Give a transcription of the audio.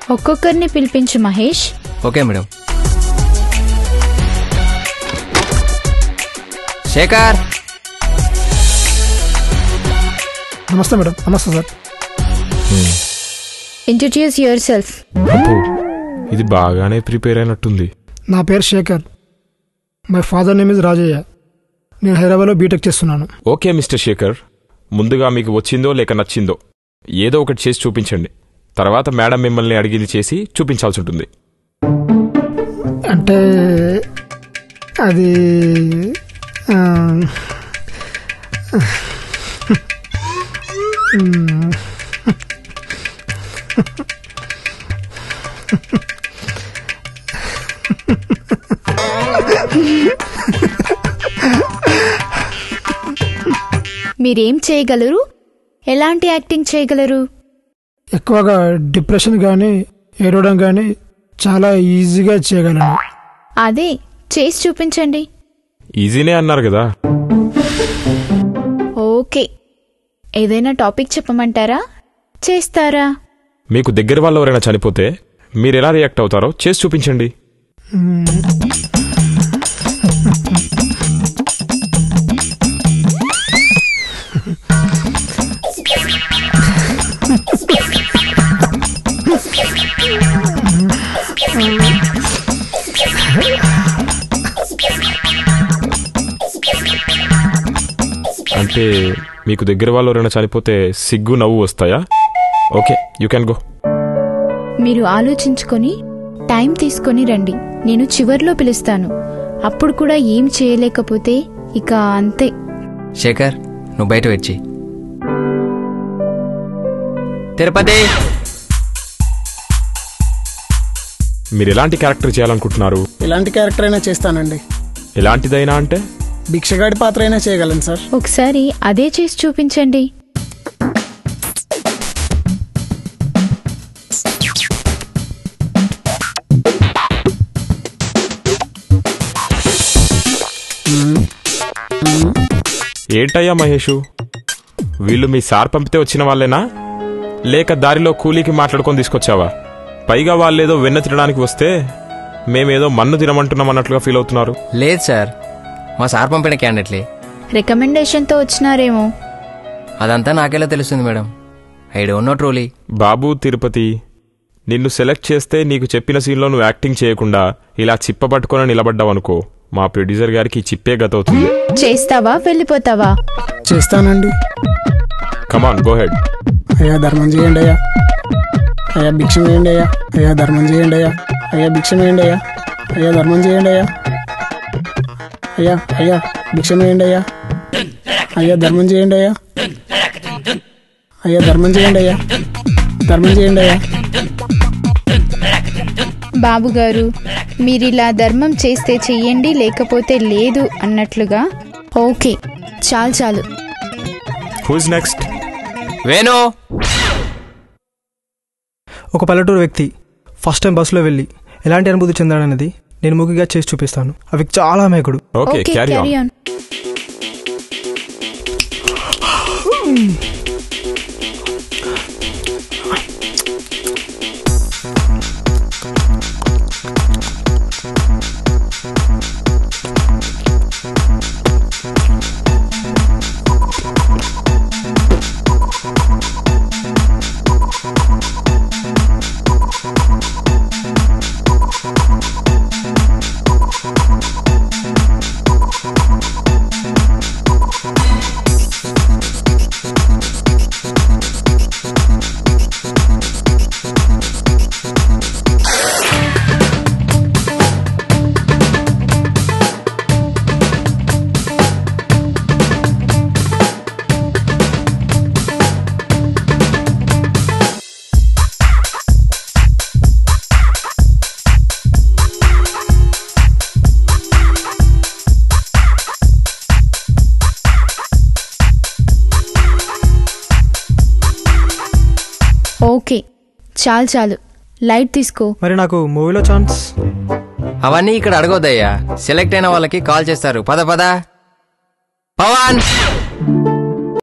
ఒక్కొక్కరిని పిలిపించు Mahesh okay madam Shekhar నమస్తే మేడం నమస్తే సార్ ఇంట్రడ్యూస్ యువర్ సెల్ఫ్ అబ్బో ఇది బాగానే ప్రిపేర్ అయినట్టుంది నా పేరు Shekhar my father name is Rajaiah నేను హైదరాబాద్లో బీటెక్ చేస్తున్నాను ఓకే మిస్టర్ శేఖర్ ముందుగా మీకు వచ్చిందో లేక నచ్చిందో ఏదో ఒకటి చేసి చూపించండి తర్వాత మేడం మిమ్మల్ని అడిగింది చేసి చూపించాల్సి ఉంటుంది అంటే అది ఆ, మీరేం చేయగలరు ఎలాంటి యాక్టింగ్ చేయగలరు ఎక్కువగా డిప్రెషన్ కానీ ఏడవడం కానీ చాలా ఈజీగా చేయగలను అదే చేసి చూపించండి ఈజీనే అన్నారు కదా ఓకే ఏదైనా టాపిక్ చెప్పమంటారా చేస్తారా మీకు దగ్గర వాళ్ళు ఎవరైనా చనిపోతే మీరు ఎలా రియాక్ట్ అవుతారో చేసి చూపించండి అంటే మీకు దగ్గర వాళ్ళు ఎవరైనా చనిపోతే సిగ్గు నవ్వు వస్తాయా ఓకే యూ క్యాన్ గో మీరు ఆలోచించుకొని టైం తీసుకొని రండి నేను చివర్లో పిలుస్తాను అప్పుడు కూడా ఏం చేయలేకపోతే ఇక అంతే శేఖర్ నువ్వు బయట వచ్చి తిరుపతి మీరు ఎలాంటి క్యారెక్టర్ చేయాలనుకుంటున్నారు ఎలాంటి క్యారెక్టర్ అయినా చేస్తానండి ఎలాంటిదైనా అంటే భిక్షగాడి పాత్ర అయినా చేయగలను సార్ ఒకసారి అదే చేసి చూపించండి ఏంటయ్యా మహేషు వీళ్ళు మీ సార్ పంపితే వచ్చిన వాళ్ళేనా లేక దారిలో కూలీకి మాట్లాడుకొని తీసుకొచ్చావా పైగా వాళ్ళేదో వెన్న తినడానికి వస్తే మేమేదో మన్ను తినమంటున్నాం అన్నట్లుగా ఫీల్ అవుతున్నారు లేదు సార్ మా సార్ పంపిన క్యాండిడేట్లే రికమెండేషన్తో వచ్చినారేమో అదంతా నాకెలా తెలుస్తుంది madam I don't know truly బాబు తిరుపతి నిన్ను సెలెక్ట్ చేస్తే నీకు చెప్పిన సీన్లో నువ్వు యాక్టింగ్ చేయకుండా ఇలా చిప్పబట్టుకొని నిలబడ్డావనుకో మా ప్రొడ్యూసర్ గారికి ఈ చిప్పే గతవుతుంది చేస్తావా వెళ్ళిపోతావా చేస్తానండి కమాన్ గో హెడ్ అయ్యా ధర్మం చేయండి అయ్యా అయ్యా భిక్షం వేయండి అయ్యా అయ్యా ధర్మం చేయండి అయ్యా అయ్యా భిక్షం వేయండి అయ్యా అయ్యా ధర్మం చేయండి అయ్యా అయ్యా అయ్యా భిక్షం వేయండి అయ్యా అయ్యా ధర్మం చేయండి అయ్యా అయ్యా ధర్మం చేయండి అయ్యా ధర్మం చేయండి అయ్యా బాబు గారు మీరిలా ధర్మం చేస్తే చెయ్యండి లేకపోతే లేదు అన్నట్లుగా ఓకే చాలు చాలు హూజ్ నెక్స్ట్ వేణు ఒక పల్లెటూరు వ్యక్తి ఫస్ట్ టైం బస్సులో వెళ్ళి ఎలాంటి అనుభూతి చెందాడనేది నేను ముగిగా చేసి చూపిస్తాను ఆ వ్యక్తి చాలా అమాయకుడు okay okay carry on carry on okay చాలు చాలు లైట్ తీసుకో మరి నాకు మూవీలో ఛాన్స్ అవన్నీ ఇక్కడ అడగొద్దయ్యా సెలెక్ట్ అయిన వాళ్ళకి కాల్ చేస్తారు పద పద పవన్